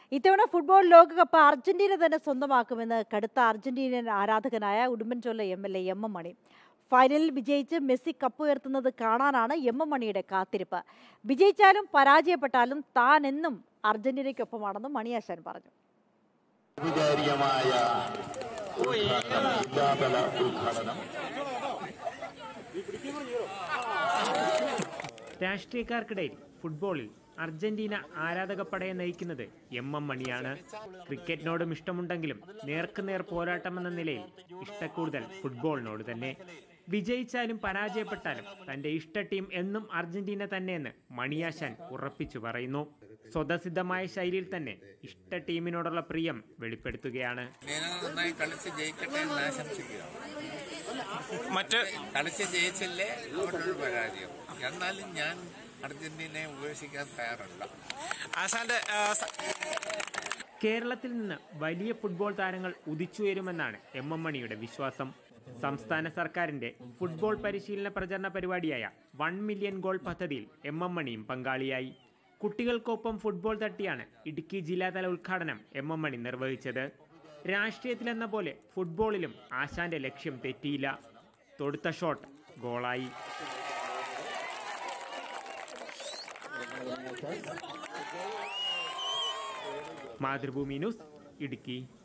ഇത്തവണ ഫുട്ബോൾ ലോകകപ്പ് അർജന്റീന തന്നെ സ്വന്തമാക്കുമെന്ന് കടുത്ത അർജന്റീനൻ ആരാധകനായ Udumbanchola M L A M M Mani ഫൈനലിൽ വിജയിച്ച് മെസ്സി കപ്പ് ഉയർത്തുന്നത് കാണാനാണ് എം എം മണിയുടെ കാത്തിരിപ്പ് വിജയിച്ചാലും പരാജയപ്പെട്ടാലും താൻ എന്നും അർജന്റീനയ്ക്കൊപ്പമാണെന്നും മണിയാശാൻ പറഞ്ഞു ഔപചാരികമായ ഉദ്ഘാടനം ജില്ലാതല ഉദ്ഘാടനം രാഷ്ട്രീയക്കാർക്കിടയിൽ ഫുട്ബോളിൽ അർജന്റീന ആരാധകപ്പടയെ നയിക്കുന്നത് എം എം മണിയാണ് ക്രിക്കറ്റിനോടും ഇഷ്ടമുണ്ടെങ്കിലും നേർക്കുനേർ പോരാട്ടമെന്ന നിലയിൽ ഇഷ്ടക്കൂടുതൽ ഫുട്ബോളിനോട് തന്നെ വിജയിച്ചാലും പരാജയപ്പെട്ടാലും തന്റെ ഇഷ്ട ടീം എന്നും അർജന്റീന തന്നെയെന്ന് മണിയാശാൻ ഉറപ്പിച്ചു പറയുന്നു സ്വതസിദ്ധമായ ശൈലിയിൽ തന്നെ ഇഷ്ട ടീമിനോടുള്ള പ്രിയം വെളിപ്പെടുത്തുകയാണ് അർജന്റീന നന്നായി കളിച്ച് ജയിക്കട്ടെ എന്ന് ആശംസിക്കുക മറ്റ് കളിച്ച് ജയിച്ചില്ലേ അവരുടെ പരാജയം എന്നാലും ഞാൻ അർജന്റീനയെ ഉപേക്ഷിക്കാൻ തയ്യാറല്ല ആശാന്റെ ആ, സ- കേരളത്തിൽ നിന്ന് വലിയ ഫുട്ബോൾ താരങ്ങൾ ഉദിച്ചുയരുമെന്നാണ് എം എം മണിയുടെ വിശ്വാസം സംസ്ഥാന സർക്കാരിന്റെ ഫുട്ബോൾ പരിശീലന പ്രചരണ പരിപാടിയായ വൺ മില്യൺ ഗോൾ പദ്ധതിയിൽ എം എം മണിയും പങ്കാളിയായി കുട്ടികൾക്കൊപ്പം ഫുട്ബോൾ തട്ടിയാണ് ഇടുക്കി ജില്ലാതല ഉദ്ഘാടനം എം എം മണി നിർവഹിച്ചത് രാഷ്ട്രീയത്തിലെന്ന പോലെ ഫുട്ബോളിലും ആശാന്റെ ലക്ഷ്യം തെറ്റിയില്ല തൊടുത്ത ഷോട്ട് ഗോളായി മാതൃഭൂമി ന്യൂസ് ഇടുക്കി